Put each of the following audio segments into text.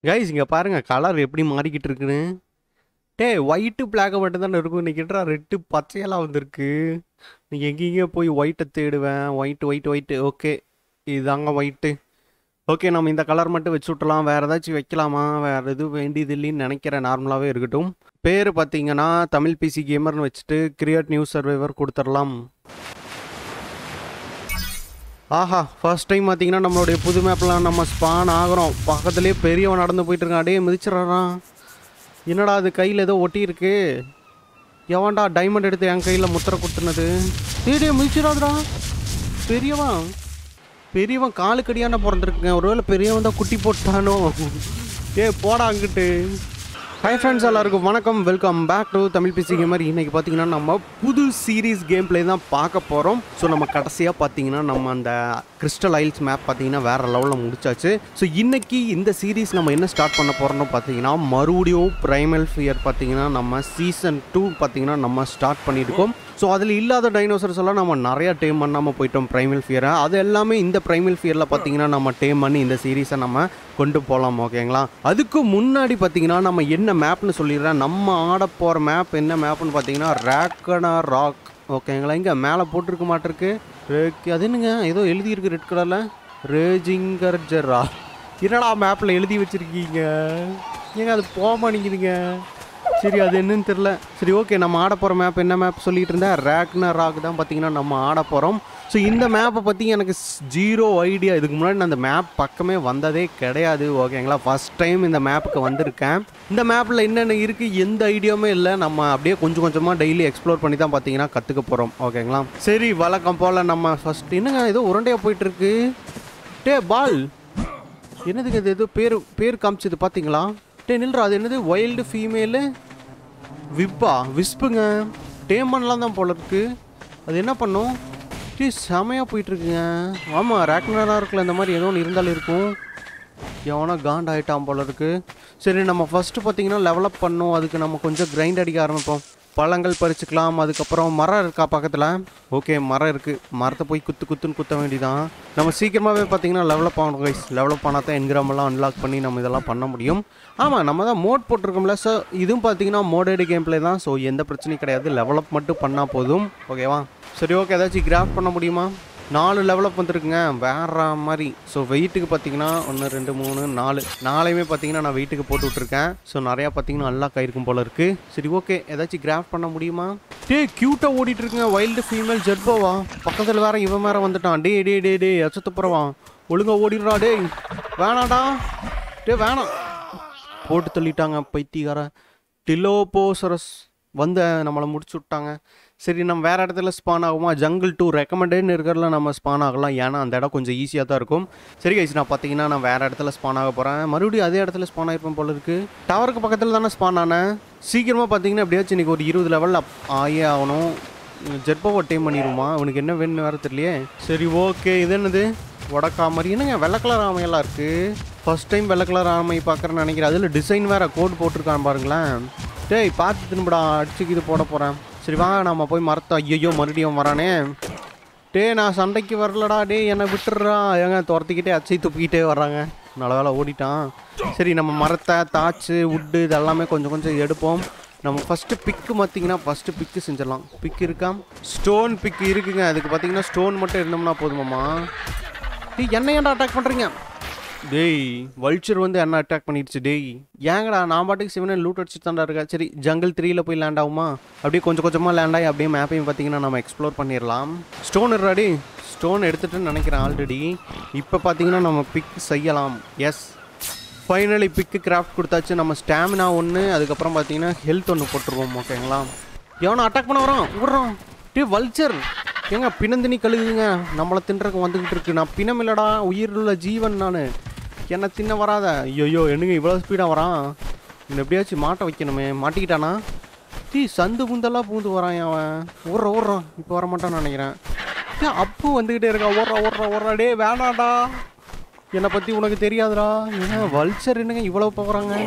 guys இங்கே பாருங்க colour எப்படி மாறிக்கிட்டு இருக்குன்னு டே ஒயிட்டு பிளாக்கை மட்டும் தானே இருக்கும் இன்னைக்கு கிட்டா ரெட்டு பச்சையெல்லாம் வந்திருக்கு நீ எங்கேங்க போய் ஒயிட்டை தேடுவேன் ஒயிட்டு ஒயிட் ஒயிட்டு ஓகே இதுதாங்க ஒயிட்டு ஓகே நம்ம இந்த கலர் மட்டும் வச்சு விட்டலாம் வேறு ஏதாச்சும் வைக்கலாமா வேறு எதுவும் வேண்டியது இல்லைன்னு நினைக்கிறேன் நார்மலாகவே இருக்கட்டும் பேர் பார்த்தீங்கன்னா தமிழ் பிசி கேமர்னு வச்சுட்டு கிரியேட் நியூஸ் சர்வைவர் கொடுத்துடலாம் ஆஹா ஃபர்ஸ்ட் டைம் பார்த்தீங்கன்னா நம்மளுடைய புது மேப்லாம் நம்ம ஸ்பான் ஆகிறோம் பக்கத்துலேயே பெரியவன் நடந்து போயிட்டு இருக்கான் அடே மிதிச்சிடறான் என்னடா அது கையில் ஏதோ ஒட்டி இருக்கு எவன்டா டைமண்ட் எடுத்து என் கையில் முத்திரை குத்துனது டேய் டேய் மிதிச்சிடாதடா பெரியவன் பெரியவன் காலுக்கடியான பிறந்திருக்குங்க ஒருவேளை பெரியவன் தான் குட்டி போட்டானோ ஏ போடா அங்கிட்டு ஹை ஃப்ரெண்ட்ஸ் எல்லாருக்கும் வணக்கம் welcome back to Tamil PC gamer இன்னைக்கு பார்த்தீங்கன்னா நம்ம புது சீரீஸ் கேம் பிளே தான் பார்க்க போகிறோம் ஸோ நம்ம கடைசியாக பார்த்தீங்கன்னா நம்ம அந்த கிறிஸ்டல் ஐல்ஸ் மேப் பார்த்தீங்கன்னா வேறு லெவலில் முடிச்சாச்சு ஸோ இன்னைக்கு இந்த சீரீஸ் நம்ம என்ன ஸ்டார்ட் பண்ண போகிறோம்னு பார்த்தீங்கன்னா மறுபடியும் பிரைமல் ஃபியர் பார்த்தீங்கன்னா நம்ம சீசன் டூ பார்த்தீங்கன்னா நம்ம ஸ்டார்ட் பண்ணியிருக்கோம் ஸோ அதில் இல்லாத டைனோசர்ஸ் எல்லாம் நம்ம நிறையா டேம் பண்ணாமல் போயிட்டோம் ப்ரைமல் ஃபியரை அது எல்லாமே இந்த ப்ரைமல் ஃபியரில் பார்த்தீங்கன்னா நம்ம டேம் பண்ணி இந்த சீரீஸை நம்ம கொண்டு போகலாம் ஓகேங்களா அதுக்கு முன்னாடி பார்த்தீங்கன்னா நம்ம என்ன மேப்னு சொல்லிடுறேன் நம்ம ஆட போகிற மேப் என்ன மேப்னு பார்த்தீங்கன்னா ரேக்கனா ராக் ஓகேங்களா இங்கே மேலே போட்டிருக்க மாட்டிருக்கு ரேக் அது என்னங்க ஏதோ எழுதியிருக்கு ரெட் கலரில் ரேஜிங்கர் ஜெரா என்னடா மேப்பில் எழுதி வச்சுருக்கீங்க ஏங்க அது போக மாட்டேங்குதுங்க சரி அது என்னன்னு தெரில சரி ஓகே நம்ம ஆட போகிற மேப் என்ன மேப் சொல்லிட்டு இருந்தேன் ரேக்னா ராக் தான் பார்த்தீங்கன்னா நம்ம ஆட போகிறோம் ஸோ இந்த மேப்பை பற்றி எனக்கு ஜீரோ ஐடியா இதுக்கு முன்னாடி நான் அந்த மேப் பக்கமே வந்ததே கிடையாது ஓகேங்களா ஃபஸ்ட் டைம் இந்த மேப்புக்கு வந்திருக்கேன் இந்த மேப்பில் என்னென்ன இருக்குது எந்த ஐடியாவுமே இல்லை நம்ம அப்படியே கொஞ்சம் கொஞ்சமாக டெய்லி எக்ஸ்ப்ளோர் பண்ணி தான் பார்த்தீங்கன்னா கற்றுக்க போகிறோம் ஓகேங்களா சரி வழக்கம் போல் நம்ம ஃபஸ்ட் என்னங்க ஏதோ உருண்டையாக போயிட்டுருக்கு டே பால் என்னதுங்க இது ஏதோ பேர் பேர் காமிச்சது பார்த்தீங்களா டே நில்றா அது என்னது வைல்டு ஃபீமேலு விப்பா விஸ்புங்க டேம் பண்ணலாம் தான் போல இருக்கு அது என்ன பண்ணும் டீ செமையாக போயிட்டுருக்குங்க ஆமாம் ரேக்னராக இருக்குல்ல இந்த மாதிரி ஏதோ ஒன்று இருந்தாலும் இருக்கும் எவனோ காண்ட் ஆகிட்டான் போல இருக்கு சரி நம்ம ஃபஸ்ட்டு பார்த்தீங்கன்னா லெவலப் பண்ணோம் அதுக்கு நம்ம கொஞ்சம் கிரைண்ட் அடிக்க ஆரம்பிப்போம் பழங்கள் பறிச்சுக்கலாம் அதுக்கப்புறம் மரம் இருக்கா பக்கத்தில் ஓகே மரம் இருக்குது மரத்தை போய் குத்து குத்துன்னு குத்த வேண்டியதான் நம்ம சீக்கிரமாகவே பார்த்தீங்கன்னா லெவலப் ஆகணும் கைஸ் லெவலப் ஆனால் தான் என்கிராமெல்லாம் அன்லாக் பண்ணி நம்ம இதெல்லாம் பண்ண முடியும் ஆமாம் நம்ம தான் மோட் போட்டிருக்கோம்ல ஸோ இதுவும் பார்த்தீங்கன்னா மோடேடு கேம் பிளே தான் ஸோ எந்த பிரச்சனையும் கிடையாது லெவலப் மட்டும் பண்ணால் போதும் ஓகேவா சரி ஓகே ஏதாச்சும் கிராஃப் பண்ண முடியுமா நாலு லெவலப் வந்துருக்குங்க வேற மாதிரி ஸோ வெயிட்டுக்கு பார்த்தீங்கன்னா ஒன்று ரெண்டு மூணு நாலு நாளையுமே பார்த்தீங்கன்னா நான் வெயிட்டுக்கு போட்டு விட்ருக்கேன் ஸோ நிறையா பார்த்தீங்கன்னா நல்லா கயிருக்கும் போல இருக்கு சரி ஓகே ஏதாச்சும் கிராஃப்ட் பண்ண முடியுமா டே க்யூட்டாக ஓடிட்டு இருக்குங்க வைல்டு ஃபீமேல் ஜெர்போவா பக்கத்தில் வேற இவன் வேற வந்துட்டான் டே டே டே டே அச்சத்துப்புறவா ஒழுங்கா ஓடிடுறா டேய் வேணாடா டே வேணாம் போட்டு தள்ளிட்டாங்க பைத்தியக்கார டிலோபோசரஸ் வந்து நம்மளை முடிச்சு விட்டாங்க சரி நம்ம வேறு இடத்துல ஸ்பான் ஆகுமா ஜங்கிள் டூ ரெக்கமெண்டட்னு இருக்கிறதுல நம்ம ஸ்பான் ஆகலாம் ஏன்னா அந்த இடம் கொஞ்சம் ஈஸியாக தான் இருக்கும் சரி கைஸ் நான் பார்த்தீங்கன்னா நான் வேறு இடத்துல ஸ்பான் ஆக போகிறேன் மறுபடியும் அதே இடத்துல ஸ்பான் ஆகிருப்பேன் போல இருக்குது டவருக்கு பக்கத்தில் தானே ஸ்பான் ஆனேன் சீக்கிரமாக பார்த்தீங்கன்னா எப்படியாச்சும் இன்றைக்கி ஒரு இருபது லெவலில் ஆகே ஆகணும் ஜெட்போவை டைம் பண்ணிடுமா அவனுக்கு என்ன வேணும்னு வேறு தெரியலையே சரி ஓகே இது என்னது உடக்கா மாதிரி என்னங்க வெள்ளை கலர் ஆமையெல்லாம் இருக்குது ஃபர்ஸ்ட் டைம் வெள்ளை கலர் ஆமை பார்க்குறேன்னு நினைக்கிறேன் அதில் டிசைன் வேறு கோட் போட்டிருக்கான் பாருங்களேன் டேய் பார்த்து திரும்படா அடிச்சுக்கு இது போட போகிறேன் சரி வாங்க நம்ம போய் மரத்தை ஐயோ மறுபடியும் வரானே டே நான் சண்டைக்கு வரலடா டே என்னை விட்டுடுறா ஏங்க துரத்திக்கிட்டே அச்சை துப்பிக்கிட்டே வர்றாங்க நல்ல வேலை ஓடிட்டான் சரி நம்ம மரத்தை தாச்சு உட்டு இதெல்லாமே கொஞ்சம் கொஞ்சம் எடுப்போம் நம்ம ஃபஸ்ட்டு பிக்கு பார்த்தீங்கன்னா ஃபஸ்ட்டு பிக்கு செஞ்சிடலாம் பிக்கு இருக்கா ஸ்டோன் பிக்கு இருக்குங்க அதுக்கு பார்த்தீங்கன்னா ஸ்டோன் மட்டும் இருந்தோம்னா போதுமாம்மா டேய் என்ன ஏன்டா அட்டாக் பண்ணுறீங்க டேய் வல்ச்சர் வந்து என்ன அட்டாக் பண்ணிடுச்சு டேய் ஏங்கடா நான் பாட்டுக்கு சிவனை லூட் அடிச்சுட்டு தான்டா இருக்கா சரி ஜங்கிள் த்ரீல போய் லேண்ட் ஆகுமா அப்படியே கொஞ்சம் கொஞ்சமாக லேண்ட் ஆகி அப்படியே மேப்பையும் பார்த்தீங்கன்னா நம்ம எக்ஸ்ப்ளோர் பண்ணிடலாம் ஸ்டோன் இருடாடி ஸ்டோன் எடுத்துட்டுன்னு நினைக்கிறேன் ஆல்ரெடி இப்போ பார்த்தீங்கன்னா நம்ம பிக் செய்யலாம் எஸ் ஃபைனலி பிக்கு கிராஃப்ட் கொடுத்தாச்சு நம்ம ஸ்டாமினா ஒன்று அதுக்கப்புறம் பார்த்தீங்கன்னா ஹெல்த் ஒன்று போட்டுருவோம் ஓகேங்களா எவனோ அட்டாக் பண்ண வரான் விட்றான் டே வல்ச்சர் ஏங்க பிணந்தினி கழுகுங்க நம்மளை தின்றக்கு வந்துக்கிட்டு இருக்கு நான் பிணம் இல்லடா உயிருள்ள ஜீவன் நான் என்ன தின்ன வராத ஐயோ என்னங்க இவ்வளோ ஸ்பீடாக வரான் இன்னும் எப்படியாச்சும் மாட்ட வைக்கணுமே மாட்டிக்கிட்டானா டீ சந்து புந்தெல்லாம் பூந்து வரான் அவன் ஓடுற ஓடுறான் இப்போ வர மாட்டான்னு நினைக்கிறேன் டே, அப்பு வந்துக்கிட்டே இருக்கான் ஓடுறா ஓடுறா ஓடுறா டே வேணாடா என்னை பற்றி உனக்கு தெரியாதுடா ஏன்னா வல்ச்சர் என்னங்க இவ்வளோ போகிறாங்க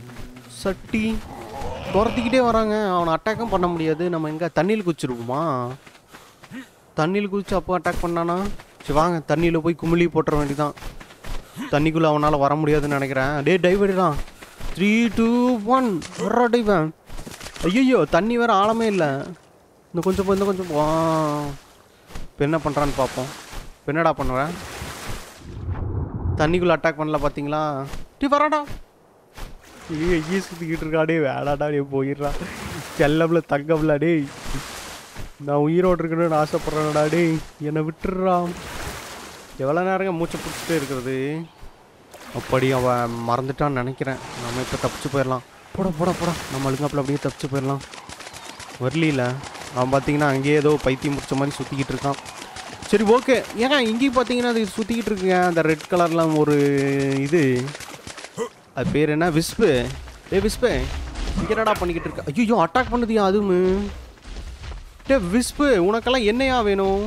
சட்டி துரத்திக்கிட்டே வராங்க அவனை அட்டாக்கும் பண்ண முடியாது நம்ம எங்கே தண்ணியில் குச்சிருக்குமா தண்ணியில் குதிச்சு அப்போ அட்டாக் பண்ணானா சரி வாங்க தண்ணியில் போய் குமிழி போட்டுற வேண்டியதான் தண்ணிக்குள்ளே அவனால் வர முடியாதுன்னு நினைக்கிறேன் டே டைவ் அடிறான் த்ரீ டூ ஒன் வர்றா டைவன் ஐயோ தண்ணி வேறு ஆழமே இல்லை இன்னும் கொஞ்சம் போ இன்னும் கொஞ்சம் போ இப்போ என்ன பண்ணுறான்னு பார்ப்போம் இப்போ என்னடா பண்ணுவேன் தண்ணிக்குள்ளே அட்டாக் பண்ணல பார்த்தீங்களா டீ வராடா ஐயோ ஐயே சுற்றிக்கிட்டு இருக்கா டே வேடாடா டே போயிடுறா செல்லம்ல தங்கம்ல டேய் நான் உயிரோடு இருக்கணும்னு ஆசைப்பட்றேன்டா டேய் என்னை விட்டுடுறா எவ்வளோ நேரங்க மூச்சை பிடிச்சிட்டே இருக்கிறது அப்படி அவன் மறந்துட்டான்னு நினைக்கிறேன் நம்ம இப்போ தப்பிச்சு போயிடலாம் போட போட போட நம்ம அழுங்காப்பில் அப்படியே தப்பிச்சு போயிடலாம் வரலியில் அவன் பார்த்தீங்கன்னா அங்கேயே ஏதோ பைத்தியம் முடிச்ச மாதிரி சுற்றிக்கிட்டு இருக்கான் சரி ஓகே ஏங்க இங்கேயும் பார்த்தீங்கன்னா அது சுற்றிக்கிட்டு இருக்குங்க அந்த ரெட் கலர்லாம் ஒரு இது அது பேர் என்ன விஸ்பு ஏ விஸ்பு இங்க என்னடா பண்ணிக்கிட்டு இருக்க ஐயோ அட்டாக் பண்ணுதியா அதுவும் டே விஸ்பு உனக்கெல்லாம் என்னையா வேணும்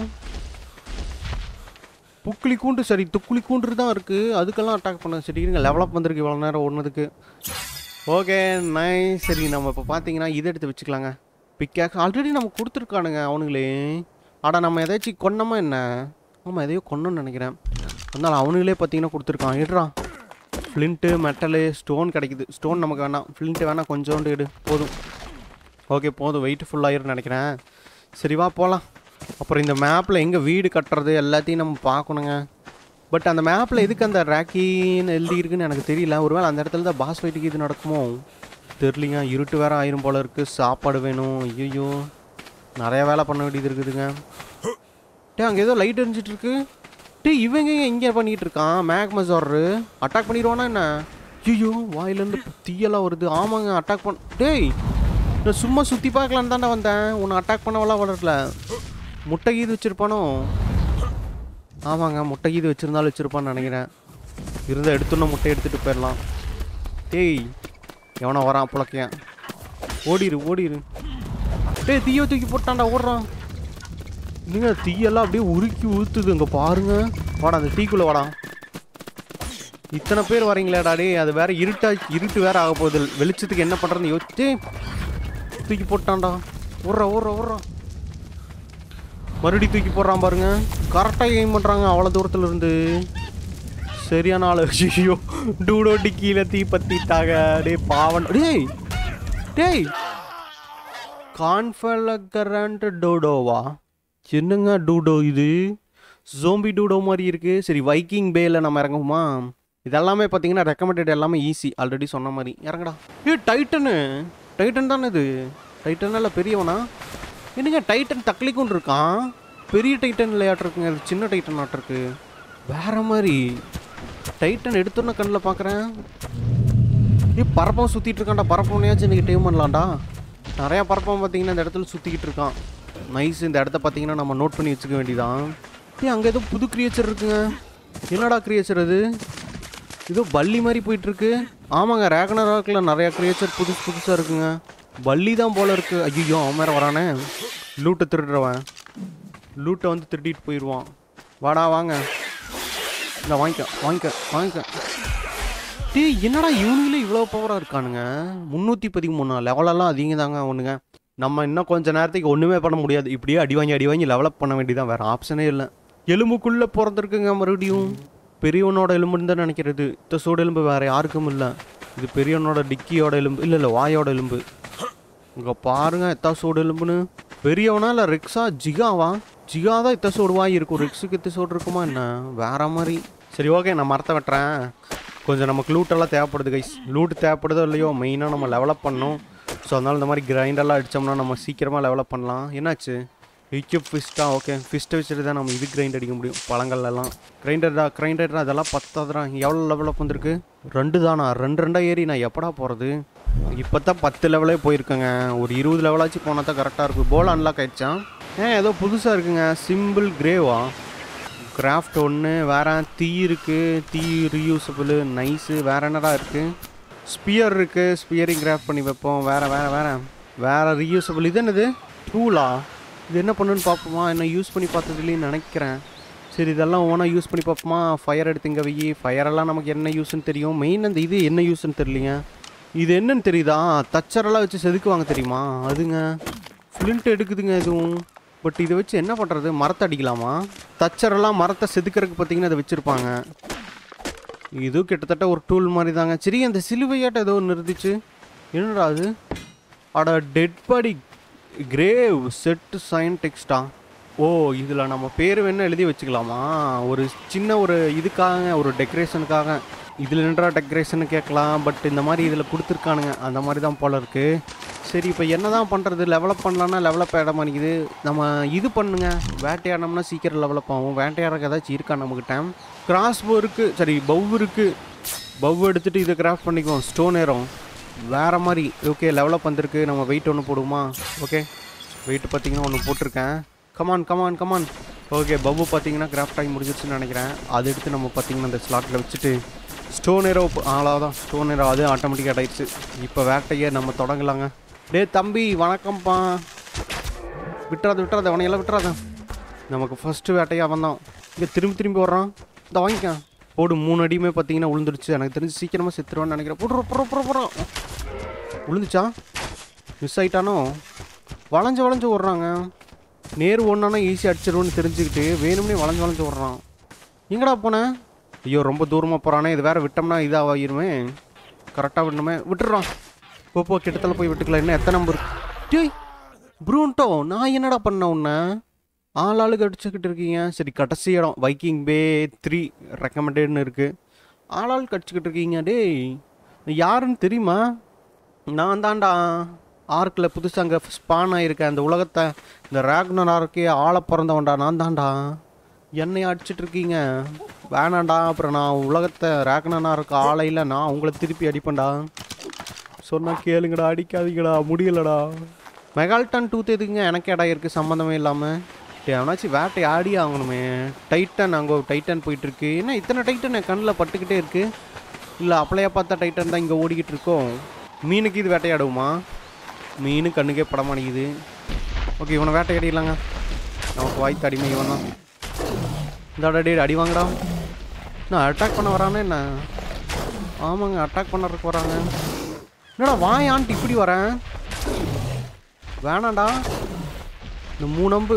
புக்குளி கூண்டு சரி துக்குளி கூண்டு தான் இருக்குது அதுக்கெல்லாம் அட்டாக் பண்ண சரி இருங்க லெவலப் வந்திருக்கு இவ்வளோ நேரம் ஓடுனதுக்கு ஓகே நைஸ் சரி நம்ம இப்போ பார்த்தீங்கன்னா இதை எடுத்து வச்சுக்கலாங்க பிக்காக்ஸ் ஆல்ரெடி நம்ம கொடுத்துருக்கானுங்க அவனுங்களே ஆடா நம்ம எதாச்சும் கொன்னோமா என்ன ஆமாம் எதையோ கொன்னோன்னு நினைக்கிறேன் அதனால் அவனுங்களே பார்த்தீங்கன்னா கொடுத்துருக்கான் எடுறான் ஃப்ளிண்ட்டு மெட்டலு ஸ்டோன் கிடைக்குது ஸ்டோன் நமக்கு வேணாம் ஃப்ளிண்ட்டு வேணாம் கொஞ்சோண்டு எடு போதும் ஓகே போதும் வெயிட் ஃபுல்லாகிருன்னு நினைக்கிறேன் சரி வா போகலாம் அப்புறம் இந்த மேப்பில் எங்கே வீடு கட்டுறது எல்லாத்தையும் நம்ம பார்க்கணுங்க பட் அந்த மேப்பில் எதுக்கு அந்த ரேக்கின்னு எழுதி இருக்குன்னு எனக்கு தெரியல ஒருவேளை அந்த இடத்துல தான் பாஸ் ஃபைட்டுக்கு இது நடக்குமோ தெரியலிங்க இருட்டு வேற ஆயிரும் போல இருக்குது சாப்பாடு வேணும் ஐயோ நிறைய வேலை பண்ண வேண்டியது இருக்குதுங்க டே அங்கே ஏதோ லைட் எரிஞ்சிட்டு இருக்கு டே இவங்க இங்கே பண்ணிட்டு இருக்கான் மேக் மசாரு அட்டாக் பண்ணிடுவானா என்ன ஐயோ வாயிலேருந்து தீயெல்லாம் வருது ஆமாங்க அட்டாக் பண்ண டேய் நான் சும்மா சுற்றி பார்க்கலான்னு தாண்டா வந்தேன் உன்னை அட்டாக் பண்ணவெல்லாம் வளரல முட்டை கீது வச்சுருப்பானோ ஆமாங்க முட்டை கீது வச்சுருந்தாலும் வச்சுருப்பான்னு நினைக்கிறேன் இருந்தால் எடுத்துன்னு முட்டை எடுத்துகிட்டு போயிடலாம் டேய் எவனோ வரான் புழக்கையன் ஓடிரு ஓடிரு டேய் தீயை தூக்கி போட்டான்டா ஓடுறான் இல்லைங்க தீயெல்லாம் அப்படியே உருக்கி ஊத்துது இங்கே பாருங்க வாடா அந்த தீக்குள்ளே வாடா இத்தனை பேர் வரீங்களேடா டேய் அது வேற இருட்டா இருட்டு வேற ஆக போகுது வெளிச்சத்துக்கு என்ன பண்ணுறதுன்னு யோசிச்சு தூக்கி போட்டான்டா ஓடுறா ஓடுறா ஓடுறா மறுபடியும் தூக்கி போடுறான் பாருங்க கரெக்டாக எய்ம் பண்ணுறாங்க அவ்வளோ தூரத்துல இருந்து சரியான ஆளு ஐயோ டூடோட்டி கீழே தீ பத்திட்டாங்க டேய் பாவன் டேய் டேய் கான்ஃபலகரண்ட் டூடோவா என்னங்க டூடோ இது ஜோம்பி டூடோ மாதிரி இருக்கு சரி வைக்கிங் பேல நம்ம இறங்குமா இதெல்லாமே பார்த்தீங்கன்னா ரெக்கமெண்டட் எல்லாமே ஈஸி ஆல்ரெடி சொன்ன மாதிரி இறங்கடா ஏ டைட்டனு டைட்டன் தானே இது டைட்டன் இல்ல பெரியவனா என்னங்க டைட்டன் தக்லிக்கும் இருக்கான் பெரிய டைட்டன் விளையாட்டு இருக்குங்க இது சின்ன டைட்டன் ஆட்டிருக்கு வேற மாதிரி டைட்டன் எடுத்தோன்னே கண்ணில் பார்க்குறேன் ஏ பரப்பம் சுற்றிட்டு இருக்கான்டா பரப்பவனையாச்சும் இன்றைக்கி டைம் பண்ணலாம்டா நிறையா பரப்பம் பார்த்தீங்கன்னா இந்த இடத்துல சுற்றிக்கிட்டு இருக்கான் நைஸ் இந்த இடத்த பார்த்தீங்கன்னா நம்ம நோட் பண்ணி வச்சுக்க வேண்டியதான் ஏ அங்கே ஏதோ புது கிரியேச்சர் இருக்குங்க என்னடா கிரியேச்சர் அது ஏதோ பல்லி மாதிரி போயிட்டு இருக்கு ஆமாங்க ரேகனர் ராக்கில் நிறையா கிரியேச்சர் புதுசு புதுசாக இருக்குங்க பல்லி தான் போல இருக்கு ஐயோ அவன் வேற வரானே லூட்டை திருடுறவன் லூட்டை வந்து திருடிட்டு போயிடுவான் வாடா வாங்க இந்த வாங்கிக்க வாங்கிக்க வாங்கிக்க டேய் என்னடா இவனுங்களே இவ்வளோ பவராக இருக்கானுங்க முந்நூற்றி பதிமூணு லெவலெல்லாம் அதிகம் தாங்க ஒன்றுங்க நம்ம இன்னும் கொஞ்ச நேரத்துக்கு ஒன்றுமே பண்ண முடியாது இப்படியே அடி வாங்கி அடி வாங்கி லெவலப் பண்ண வேண்டியதான் வேறு ஆப்ஷனே இல்லை எலும்புக்குள்ளே பிறந்திருக்குங்க மறுபடியும் பெரியவனோட எலும்புன்னு தான் நினைக்கிறது இத்தசோட எலும்பு வேறு யாருக்கும் இல்லை இது பெரியவனோட டிக்கியோட எலும்பு இல்லை இல்லை வாயோட எலும்பு இங்கே பாருங்க எத்தாசோடு எலும்புன்னு பெரியவனா இல்லை ரெக்ஸா ஜிகாவா ஜிகா தான் இத்தசோடு வாய் இருக்கும் ரெக்ஸுக்கு இத்தசோடு இருக்குமா என்ன வேற மாதிரி சரி ஓகே நான் மரத்தை வெட்டுறேன் கொஞ்சம் நமக்கு லூட்டெல்லாம் தேவைப்படுது கைஸ் லூட் தேவைப்படுதோ இல்லையோ மெயினாக நம்ம லெவலப் பண்ணணும் ஸோ அதனால் இந்த மாதிரி கிரைண்டெல்லாம் அடித்தோம்னா நம்ம சீக்கிரமாக டெவலப் பண்ணலாம் என்னாச்சு எக்யூப் ஃபிஸ்ட்டா ஓகே ஃபிஸ்ட்டை வச்சுட்டு தான் நம்ம இது கிரைண்ட் அடிக்க முடியும் பழங்கள்லாம் கிரைண்டர்டா கிரைண்டர்டா அதெல்லாம் பத்தாதுடா எவ்வளோ லெவலப் வந்திருக்கு ரெண்டு தானா ரெண்டு ரெண்டா ஏறி நான் எப்படா போகிறது இப்போ தான் பத்து லெவலே போயிருக்கேங்க ஒரு இருபது லெவலாச்சும் போனால் தான் கரெக்டாக இருக்கும் போல் அன்லாக் ஆயிடுச்சான் ஏன் ஏதோ புதுசாக இருக்குங்க சிம்பிள் கிரேவா கிராஃப்ட் ஒன்று வேற தீ இருக்குது தீ ரீயூசபிள் நைஸு வேற என்னடா இருக்குது ஸ்பியர் இருக்குது ஸ்பியரிங் கிராஃப்ட் பண்ணி வைப்போம் வேற வேற வேற வேற ரீயூசபிள் இது என்னது டூலா இது என்ன பண்ணுன்னு பார்ப்போமா என்ன யூஸ் பண்ணி பார்த்தது இல்லைன்னு நினைக்கிறேன் சரி இதெல்லாம் ஓனாக யூஸ் பண்ணி பார்ப்போமா ஃபயர் எடுத்து இங்கே வை ஃபயரெல்லாம் நமக்கு என்ன யூஸ்ன்னு தெரியும் மெயின் அந்த இது என்ன யூஸ்ன்னு தெரியலைங்க இது என்னன்னு தெரியுதா தச்சரெல்லாம் வச்சு செதுக்குவாங்க தெரியுமா அதுங்க ஃப்ளிண்ட் எடுக்குதுங்க எதுவும் பட் இதை வச்சு என்ன பண்ணுறது மரத்தை அடிக்கலாமா தச்சரெல்லாம் மரத்தை செதுக்கிறதுக்கு பார்த்தீங்கன்னா அதை வச்சுருப்பாங்க இது கிட்டத்தட்ட ஒரு டூல் மாதிரி தாங்க சரி அந்த சிலுவையாட்ட ஏதோ ஒன்று இருந்துச்சு என்னடா அது அட dead body grave set sign டெக்ஸ்டா ஓ இதில் நம்ம பேர் வேணா எழுதி வச்சுக்கலாமா ஒரு சின்ன ஒரு இதுக்காக ஒரு டெக்கரேஷனுக்காக இதில் நின்றா டெக்கரேஷன் கேட்கலாம் பட் இந்த மாதிரி இதில் கொடுத்துருக்கானுங்க அந்த மாதிரி தான் போல இருக்கு சரி இப்போ என்ன தான் பண்ணுறது லெவலப் பண்ணலான்னா லெவலப் ஆகிட மாட்டேங்குது நம்ம இது பண்ணுங்க வேட்டையாடினோம்னா சீக்கிரம் லெவலப் ஆகும் வேட்டையாடுறக்கு ஏதாச்சும் இருக்கா நம்மக்கிட்ட கிராஸ்போ இருக்குது சரி பவ் இருக்குது பவ் எடுத்துகிட்டு இதை கிராஃப்ட் பண்ணிக்குவோம் ஸ்டோன் ஏறும் வேறு மாதிரி ஓகே லெவலப் வந்திருக்கு நம்ம வெயிட் ஒன்று போடுவோமா ஓகே வெயிட் பார்த்தீங்கன்னா ஒன்று போட்டிருக்கேன் come on come on come on okay bow பார்த்தீங்கன்னா கிராஃப்ட் ஆகி முடிஞ்சிருச்சுன்னு நினைக்கிறேன் அதை எடுத்து நம்ம பார்த்தீங்கன்னா அந்த ஸ்லாட்டில் வச்சுட்டு ஸ்டோன் ஏரோ ஆளாதான் ஸ்டோன் ஏரோ அது ஆட்டோமேட்டிக்காக ஆயிடுச்சு இப்போ வேட்டையை நம்ம தொடங்கலாங்க டேய் தம்பி வணக்கம்ப்பா விட்டுறாத விட்டுறாத அவனையெல்லாம் விட்டுறாத நமக்கு ஃபஸ்ட்டு வேட்டையாக வந்தான் இங்கே திரும்பி திரும்பி வர்றான் இந்த வாங்கிக்க போடு மூணு அடியுமே பார்த்தீங்கன்னா விழுந்துருச்சு எனக்கு தெரிஞ்சு சீக்கிரமாக செத்துருவான்னு நினைக்கிறேன் போடுற போடுற போடுற போடுறான் விழுந்துச்சா மிஸ் ஆயிட்டானோ வளைஞ்சு வளைஞ்சு விட்றாங்க நேர் ஒன்றானா ஈஸியாக அடிச்சிருவோன்னு தெரிஞ்சுக்கிட்டு வேணும்னே வளைஞ்சு வளைஞ்சு விட்றான் எங்கடா போனேன் ஐயோ ரொம்ப தூரமாக போகிறானே இது வேறு விட்டோம்னா இதாகிருமே கரெக்டாக விடணுமே விட்டுடுறான் போ போ கிட்டத்தில் போய் விட்டுக்கலாம் இன்னும் எத்தனை நம்பர் டேய் ப்ரூன்ட்டோ நான் என்னடா பண்ண உன்னை ஆள் ஆளுக்கு அடிச்சுக்கிட்டு இருக்கீங்க சரி கடைசி இடம் வைக்கிங் பே த்ரீ ரெக்கமெண்டட்னு இருக்குது ஆள் ஆளுக்கு அடிச்சுக்கிட்டு இருக்கீங்க டேய் நீ யாருன்னு தெரியுமா நான் தான்டா ஆர்க்கில் புதுசாக அங்கே ஸ்பான் ஆகிருக்கேன் அந்த உலகத்தை இந்த ரேக்னர் ஆர்க்கே ஆள பிறந்தவன்டா நான் தான்டா என்னைய அடிச்சிட்டு இருக்கீங்க வேணாண்டா அப்புறம் நான் உலகத்தை ரேக்னனா இருக்க ஆளையில் நான் உங்களை திருப்பி அடிப்பேன்டா சொன்னா கேளுங்கடா அடிக்காதீங்கடா முடியலடா மெகால்டன் டூத் எதுக்குங்க எனக்கு இடம் இருக்குது சம்மந்தமே இல்லாமல் எவனாச்சும் வேட்டை ஆடி ஆகணுமே டைட்டன் அங்கே ஒரு டைட்டன் போயிட்டுருக்கு என்ன இத்தனை டைட்டன் என் கண்ணில் பட்டுக்கிட்டே இருக்குது இல்லை அப்பளையா பார்த்தா டைட்டன் தான் இங்கே ஓடிக்கிட்டு இருக்கோம் மீனுக்கு இது வேட்டையாடுவோமா மீனு கண்ணுக்கே பட மாட்டேங்குது ஓகே இவனை வேட்டையாடிடலாங்க நமக்கு வாய்த்து அடிமை இவன் தான் இந்த டே அடி வாங்கடா நான் அட்டாக் பண்ண வரானே என்ன ஆமாங்க அட்டாக் பண்ணுறதுக்கு வராங்க என்னடா வாயான்ட்டு இப்படி வரேன் வேணாண்டா இந்த மூணு அம்பு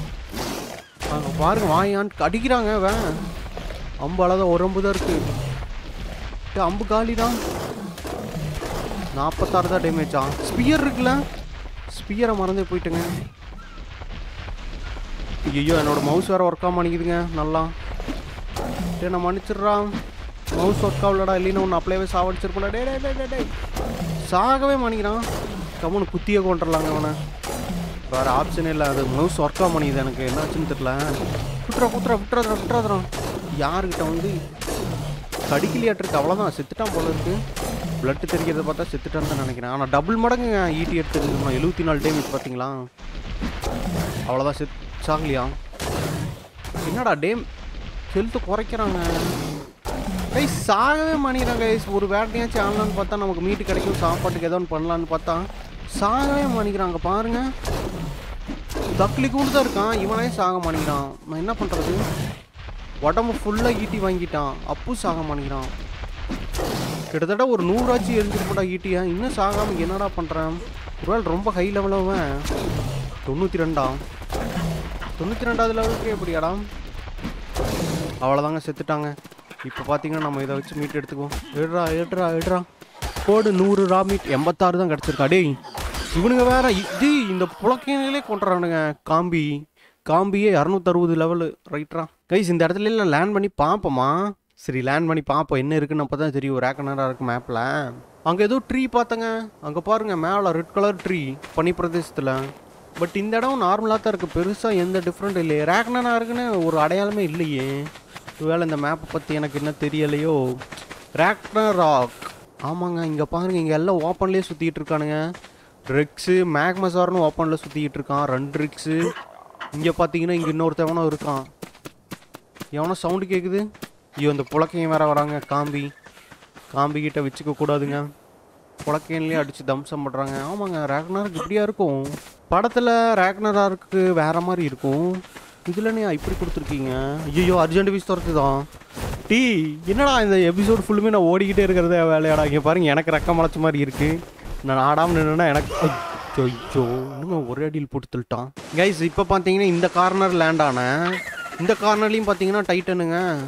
அங்கே பாருங்க வாயான்ட்டு அடிக்கிறாங்க வே அம்பு அளதான் ஒரு அம்பு தான் இருக்கு டேய், அம்பு காலி தான் நாற்பத்தாறு தான் டேமேஜா ஸ்பியர் இருக்குல்ல ஸ்பியரை மறந்தே போயிட்டுங்க ஐயோ என்னோட மவுஸ் வேறு ஒர்க் ஆக மாட்டேங்குதுங்க நல்லா டே நான் மன்னிச்சிடுறான் மவுஸ் ஒர்க் ஆகலடா இல்லைன்னு ஒன்று அப்ளைவே சாவடிச்சிருப்பல டே டே டே டே டே சாகவே மாட்டேங்கிறான் கம்முன்னு குத்தியே கொண்டுடலாங்க அவனை வேறு ஆப்ஷனே இல்லை அது மவுஸ் ஒர்க் ஆக மாட்டேங்குது எனக்கு என்னாச்சுன்னு தெரில குத்துறா குத்துறா விட்டுறாதுரா விட்டுறாதுரா யாருக்கிட்ட வந்து கடிக்கலையாட்டிருக்கு அவ்வளோதான் செத்துட்டான் போல இருக்கு பிளட்டு தெரிக்கிறத பார்த்தா செத்துட்டான்னு தான் நினைக்கிறேன் ஆனால் டபுள் மடங்குங்க ஈட்டி எடுத்துருக்கணும் எழுபத்தி நாலு டேமேஜ் பார்த்தீங்களா அவ்வளோதான் செத் சாகலியா என்னடா டேம் ஹெல்த்து குறைக்கிறாங்க கைஸ் சாகவே மாட்டேங்கிறாங்க கைஸ் ஒரு வேட்டையாச்சும் ஆன்லான்னு பார்த்தா நமக்கு மீட்டு கிடைக்கும் சாப்பாட்டுக்கு ஏதோ ஒன்று பண்ணலான்னு பார்த்தா சாகவே மாட்டேங்கிறாங்க பாருங்க தக்லி கூட தான் இருக்கான் இவனே சாக மாட்டேங்கிறான் நான் என்ன பண்ணுறது உடம்பு ஃபுல்லாக ஈட்டி வாங்கிட்டான் அப்பு சாக மாட்டேங்கிறான் கிட்டத்தட்ட ஒரு நூறாச்சு எரிஞ்சிருப்படா ஈட்டியா இன்னும் சாகாமல் என்னடா பண்ணுறேன் ஒருவேளை ரொம்ப ஹை லெவலவன் தொண்ணூற்றி ரெண்டா தொண்ணூற்றி ரெண்டாவது லெவலுக்கு எப்படியாடா அவ்வளோதாங்க செத்துட்டாங்க இப்போ பார்த்தீங்கன்னா நம்ம இதை வச்சு மீட் எடுத்துக்குவோம் எடுறா எடுறா எடுறா கோடு நூறு ரா மீட் எண்பத்தாறு தான் கிடச்சிருக்கா டேய் இவனுங்க வேற இது இந்த புழக்கையிலே கொண்டுறானுங்க காம்பி காம்பியே இரநூத்தறுபது லெவலு ரைட்ரா கைஸ் இந்த இடத்துல எல்லாம் லேண்ட் பண்ணி பார்ப்போமா சரி லேண்ட் பண்ணி பார்ப்போம் என்ன இருக்குன்னு அப்போ தான் தெரியும் ரேக்கனராக இருக்கு மேப்பில் அங்கே ஏதோ ட்ரீ பார்த்தங்க அங்கே பாருங்க மேலே ரெட் கலர் ட்ரீ பனி பிரதேசத்தில் பட் இந்த இடம் நார்மலாக தான் இருக்குது பெருசாக எந்த டிஃப்ரெண்ட் இல்லையே ரேக்னனா இருக்குன்னு ஒரு அடையாளமே இல்லையே ஒருவேளை இந்த மேப்பை பற்றி எனக்கு என்ன தெரியலையோ ரேக்னர் ராக் ஆமாங்க இங்கே பாருங்க இங்கே எல்லாம் ஓப்பன்லேயே சுற்றிட்டு இருக்கானுங்க ட்ரிக்ஸு மேக்மசார்னு ஓப்பனில் சுற்றிக்கிட்டு இருக்கான் ரெண்டு ட்ரிக்ஸு இங்கே பார்த்தீங்கன்னா இங்கே இன்னொருத்தவனும் இருக்கான் எவனோ சவுண்டு கேட்குது ஐயோ இந்த புழக்கையும் வேற வராங்க காம்பி காம்பி கிட்ட வச்சுக்க கூடாதுங்க புழக்கையிலே அடித்து தம்சம் பண்ணுறாங்க ஆமாங்க ரேக்னருக்கு இப்படியா இருக்கும் படத்தில் ரேக்னராருக்கு வேற மாதிரி இருக்கும் இதுலனே இப்படி கொடுத்துருக்கீங்க ஐயோ அர்ஜென்ட் பீஸ் துரத்துதான் டீ என்னடா இந்த எபிசோட் ஃபுல்லுமே நான் ஓடிக்கிட்டே இருக்கிறதே வேலையாடா இங்கே பாருங்க எனக்கு ரெக்க முளைச்ச மாதிரி இருக்கு நான் ஆடாமல் நின்றுனா எனக்கு ஐயோ ஐயோ இன்னும் ஒரே அடியில் போட்டு தள்ளிட்டான் கைஸ் இப்போ பார்த்தீங்கன்னா இந்த கார்னர் லேண்ட் ஆனேன் இந்த கார்னர்லையும் பார்த்தீங்கன்னா டைட்டனுங்க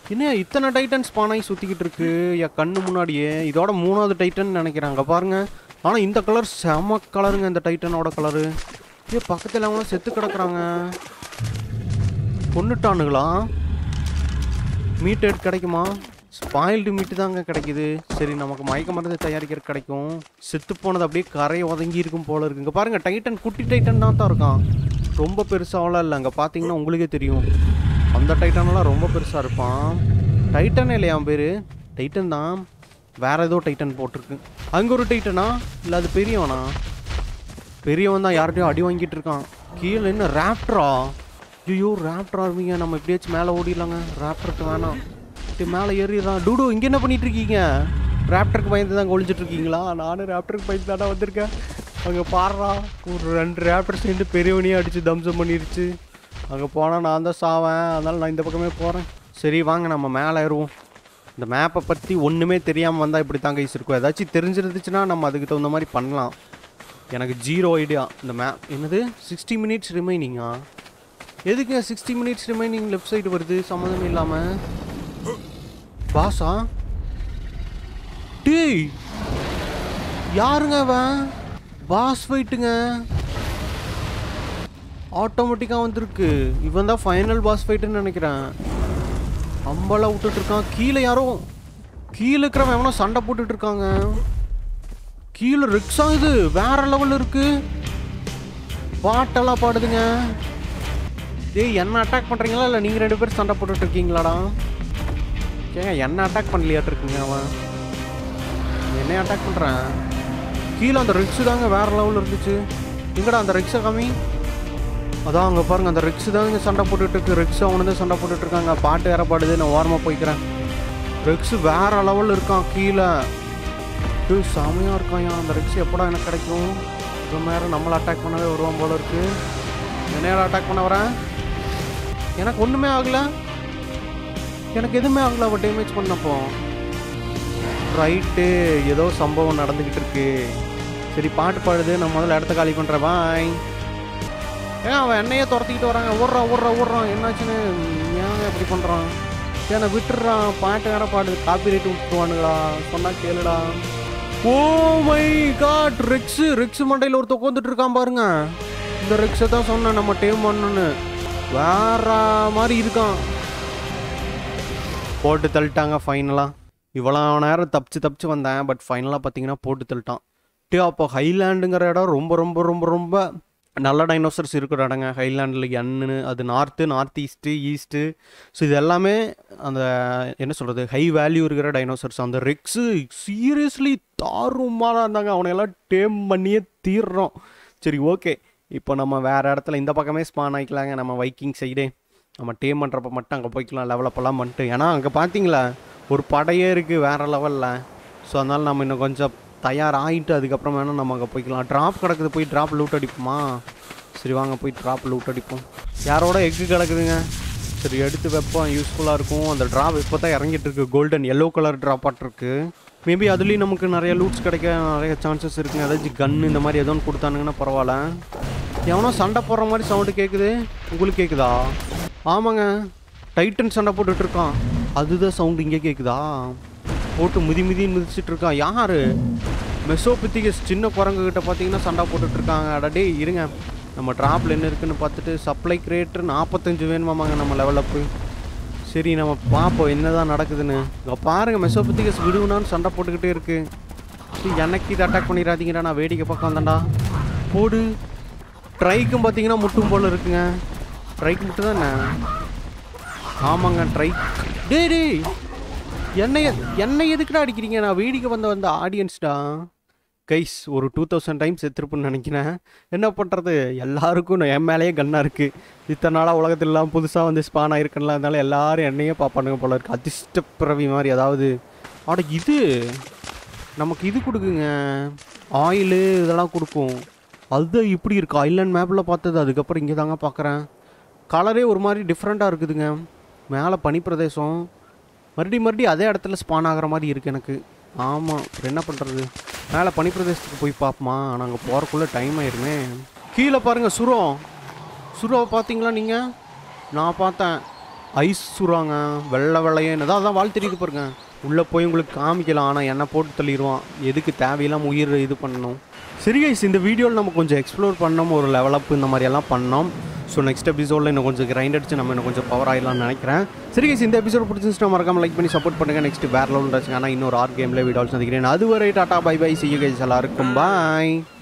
என்ன இத்தனை டைட்டன் ஸ்பானாகி சுற்றிக்கிட்டு இருக்கு என் கண்ணு முன்னாடியே இதோட மூணாவது டைட்டன் நினைக்கிறாங்க பாருங்க ஆனால் இந்த கலர் செம கலருங்க இந்த டைட்டனோட கலரு ஏ பக்கத்தில் அவங்களாம் செத்து கிடக்குறாங்க கொண்டுட்டானுங்களா மீட் எடுத்து கிடைக்குமா ஸ்பாயில்டு மீட்டு தாங்க கிடைக்குது சரி நமக்கு மயக்க மருந்து தயாரிக்கிற கிடைக்கும் செத்து போனது அப்படியே கரை ஒதங்கி இருக்கும் போல இருக்கு இங்கே பாருங்க டைட்டன் குட்டி டைட்டன் தான் தான் இருக்கான் ரொம்ப பெருசாவெல்லாம் இல்லை அங்கே பார்த்தீங்கன்னா உங்களுக்கே தெரியும் அந்த டைட்டனெல்லாம் ரொம்ப பெருசாக இருப்பான் டைட்டன் இல்லையா பேர் டைட்டன் தான் வேற ஏதோ டைட்டன் போட்டிருக்கு அங்கே ஒரு டைட்டனா இல்லை அது பெரியவனா பெரியவன் தான் யார்கிட்டயும் அடி வாங்கிட்டு இருக்கான் கீழே என்ன ரேப்டரா ஐயோ ரேப்டரா இருப்பீங்க நம்ம எப்படியாச்சும் மேலே ஓடிடலாங்க ரேப்டருக்கு வேணாம் இப்படி மேலே ஏறிடுறான் டூடு இங்கே என்ன பண்ணிட்டு இருக்கீங்க ரேப்டருக்கு பயந்து தான் ஒழிஞ்சிட்டு இருக்கீங்களா நானும் ரேப்டருக்கு பயந்து தானே வந்திருக்கேன் அங்கே பாடுறா ஒரு ரெண்டு ரேப்டர் சேர்ந்து பெரியவனையும் அடித்து தம்சம் பண்ணிருச்சு அங்கே போனால் நான் தான் சாவேன் அதனால் நான் இந்த பக்கமே போகிறேன் சரி வாங்க நம்ம மேலே ஏறுவோம் இந்த மேப்பை பற்றி ஒன்றுமே தெரியாமல் வந்தால் இப்படி தாங்க கைஸ் இருக்கும் ஏதாச்சும் தெரிஞ்சிருந்துச்சுன்னா நம்ம அதுக்கு தகுந்த மாதிரி பண்ணலாம் எனக்கு ஜீரோ ஐடியா இந்த மேப் என்னது சிக்ஸ்டி மினிட்ஸ் ரிமைனிங்கா எதுக்கு sixty minutes remaining left side வருது சம்மந்தம் இல்லாமல் பாஸா டேய் யாருங்க அவன் பாஸ் ஃபைட்டுங்க ஆட்டோமேட்டிக்காக வந்திருக்கு இவன் தான் ஃபைனல் பாஸ் ஃபைட்டுன்னு நினைக்கிறேன் அம்பெல்லாம் விட்டுட்டு இருக்கான் கீழே யாரோ கீழே இருக்கிறவன் எவனோ சண்டை போட்டுட்டு இருக்காங்க கீழே ரிக்ஸா இது வேற லெவலில் இருக்கு பாட்டெல்லாம் பாடுதுங்க டேய் என்ன அட்டாக் பண்ணுறீங்களா இல்லை நீங்கள் ரெண்டு பேரும் சண்டை போட்டுட்டு இருக்கீங்களாடா ஏங்க என்ன அட்டாக் பண்ணலையாட்டு இருக்குங்க அவன் என்னைய அட்டாக் பண்ணுறேன் கீழே அந்த ரிக்ஸு தாங்க வேற லெவலில் இருந்துச்சு எங்கடா அந்த ரிக்ஸை காமி அதான் அங்கே பாருங்க அந்த ரிக்ஸ் தாங்க சண்டை போட்டுட்டு இருக்கு ரிக்ஸ் அவனு தான் சண்டை போட்டுட்டு இருக்காங்க பாட்டு வேற பாடுது நான் ஓரமாக போய்க்கிறேன் ரிக்ஸ் வேற லெவலில் இருக்கான் கீழே டேய் செமையாக இருக்கான் அந்த ரிக்ஸ் எப்படா எனக்கு கிடைக்கும் இப்போ நேரம் நம்மளை அட்டாக் பண்ணவே வருவான் போல இருக்கு என்னையால அட்டாக் பண்ண வரேன் எனக்கு ஒன்றுமே ஆகல எனக்கு எதுவுமே ஆகல அவள் டேமேஜ் பண்ணப்போ ரைட்டு ஏதோ சம்பவம் நடந்துக்கிட்டு இருக்கு சரி பாட்டு பாடுது நான் முதல்ல இடத்த காலி பண்ணுறேன் பாய் ஏன் அவன் என்னையே துரத்திக்கிட்டு வராங்க ஓடுறான் ஓடுறான் ஓடுறான் என்னாச்சுன்னு ஏன் இப்படி பண்ணுறான் ஏன்னா விட்டுடுறான் பாட்டு வேற பாடுது காப்பி ரேட் விட்டுருவானுங்களா சொன்னா கேளுடா ஓ மை காட் ரிக்ஸ் ரிக்ஸ் மண்டையில் ஒருத்த உட்காந்துட்டு இருக்கான் பாருங்க இந்த ரிக்ஸை தான் சொன்னேன் நம்ம டேம் பண்ணணும்னு வேற மாதிரி இருக்கான் போட்டு தள்ளிட்டாங்க ஃபைனலாக இவ்வளோ நேரம் தப்பிச்சு தப்பிச்சு வந்தேன் பட் ஃபைனலாக பார்த்தீங்கன்னா போட்டு தள்ளிட்டான் டே அப்போ ஹைலாண்டுங்கிற இடம் ரொம்ப ரொம்ப ரொம்ப ரொம்ப நல்ல டைனோசர்ஸ் இருக்கிற இடங்க ஹைலாண்டில் என்னு அது north north east east so இது எல்லாமே அந்த என்ன சொல்கிறது ஹை வேல்யூ இருக்கிற டைனோசர்ஸ் அந்த ரெக்ஸு சீரியஸ்லி தாறுமாறாக இருந்தாங்க அவனையெல்லாம் டேம் பண்ணியே தீர்றோம் சரி ஓகே இப்போ நம்ம வேறு இடத்துல இந்த பக்கமே ஸ்பான் ஆகிக்கலாங்க நம்ம வைக்கிங் சைடே நம்ம டேம் பண்ணுறப்ப மட்டும் அங்கே போய்க்கலாம் லெவலப்பெல்லாம் பண்ணிட்டு ஏன்னா அங்கே பார்த்தீங்களா ஒரு படையே இருக்குது வேறு லெவலில் ஸோ அதனால் நம்ம இன்னும் கொஞ்சம் தயாராகிட்டு அதுக்கப்புறம் வேணால் நம்ம அங்கே போய்க்கலாம் ட்ராப் கிடக்குது போய் ட்ராப் லூட் அடிப்போமா சரி வாங்க போய் ட்ராப் லூட் அடிப்போம் யாரோட எக்கு கிடக்குதுங்க சரி எடுத்து வைப்போம் யூஸ்ஃபுல்லாக இருக்கும் அந்த ட்ராப் இப்போ தான் இறங்கிட்டு இருக்கு கோல்டன் எல்லோ கலர் ட்ராப் இருக்கு மேபி அதுலேயும் நமக்கு நிறைய லூட்ஸ் கிடைக்க நிறைய சான்சஸ் இருக்குங்க ஏதாச்சும் கன்று இந்த மாதிரி ஏதோ ஒன்று கொடுத்தானுங்கன்னா பரவாயில்ல எவனோ சண்டை போடுற மாதிரி சவுண்டு கேட்குது உங்களுக்கு கேட்குதா ஆமாங்க டைட்டன் சண்டை போட்டுட்டு இருக்கான் அதுதான் சவுண்டு இங்கே கேட்குதா போட்டு மிதி மிதின்னு மிதிச்சிட்டு இருக்கான் யாரு மெசோபித்திகஸ் சின்ன குரங்கு கிட்ட பார்த்தீங்கன்னா சண்டை போட்டுட்டு இருக்காங்க அடடே இருங்க நம்ம ட்ராப்பில் என்ன இருக்குன்னு பார்த்துட்டு சப்ளை கிரேட்டர் நாற்பத்தஞ்சு வேணுமாமாங்க நம்ம லெவலப்பு சரி நம்ம பார்ப்போம் என்னதான் நடக்குதுன்னு இங்கே பாருங்க மெசோபித்திகஸ் விடுவனான்னு சண்டை போட்டுக்கிட்டே இருக்கு சரி, எனக்கு இது அட்டாக் பண்ணிடாதீங்கடா நான் வேடிக்கை பக்கம் வந்தேன்டா போடு ட்ரைக்கும் பார்த்தீங்கன்னா முட்டும் போல் இருக்குங்க ட்ரைக்கு மட்டும் தான் என்ன ஆமாங்க ட்ரை டேய் டேய் என்னைய என்னை எதுக்குடா அடிக்கிறீங்க நான் வேடிக்கை வந்த வந்த ஆடியன்ஸ்டா கைஸ் ஒரு டூ தௌசண்ட் டைம்ஸ் செத்துருப்புன்னு நினைக்கிறேன் என்ன பண்ணுறது எல்லாருக்கும் நான் என் மேலேயே கன்னாக இருக்குது இத்தனை நாளாக உலகத்திலலாம் புதுசாக வந்து ஸ்பான் ஆயிருக்கல அதனால எல்லாரும் என்னையே பார்ப்பானுங்க போல இருக்கு அதிர்ஷ்ட பிறவி மாதிரி அதாவது ஆட இது நமக்கு இது கொடுக்குங்க ஆயிலு இதெல்லாம் கொடுக்கும் அது இப்படி இருக்கு ஐலாண்ட் மேப்பில் பார்த்தது அதுக்கப்புறம் இங்கே தாங்க பார்க்குறேன் கலரே ஒரு மாதிரி டிஃப்ரெண்ட்டாக இருக்குதுங்க மேலே பனி பிரதேசம் மறுபடியும் மறுபடியும் அதே இடத்துல ஸ்பான் ஆகிற மாதிரி இருக்குது எனக்கு ஆமாம் அப்புறம் என்ன பண்ணுறது மேலே பனி பிரதேசத்துக்கு போய் பார்ப்போமா ஆனால் அங்கே போகிறக்குள்ளே டைம் ஆயிருமே கீழே பாருங்கள் சுரம் சுரோவை பார்த்தீங்களா நீங்கள் நான் பார்த்தேன் ஐஸ் சுறாங்க வெள்ளை வெள்ளையே என்னதான் அதான் வாழ் தெரியுது பாருங்க உள்ளே போய் உங்களுக்கு காமிக்கலாம் ஆனால் என்ன போட்டு தள்ளிடுவான் எதுக்கு தேவையில்லாம உயிர் இது பண்ணணும் சரி கைஸ் இந்த வீடியோவில் நம்ம கொஞ்சம் எக்ஸ்ப்ளோர் பண்ணோம் ஒரு லெவலப் இந்த மாதிரி எல்லாம் பண்ணோம் ஸோ நெக்ஸ்ட் எபிசோடில் இன்னும் கொஞ்சம் கிரைண்ட் அடிச்சு நம்ம இன்னும் கொஞ்சம் பவர் ஆயிடலாம்னு நினைக்கிறேன் சரி கைஸ் இந்த எபிசோட் பிடிச்சிருந்துச்சுன்னா மறக்காம லைக் பண்ணி சப்போர்ட் பண்ணுங்க நெக்ஸ்ட் வேற லெவல் ஆனால் இன்னொரு ஆர் கேமில் வீடியோஸ் சந்திக்கிறேன் அதுவரை டாட்டா பை பை சி கைஸ் எல்லாருக்கும் பாய்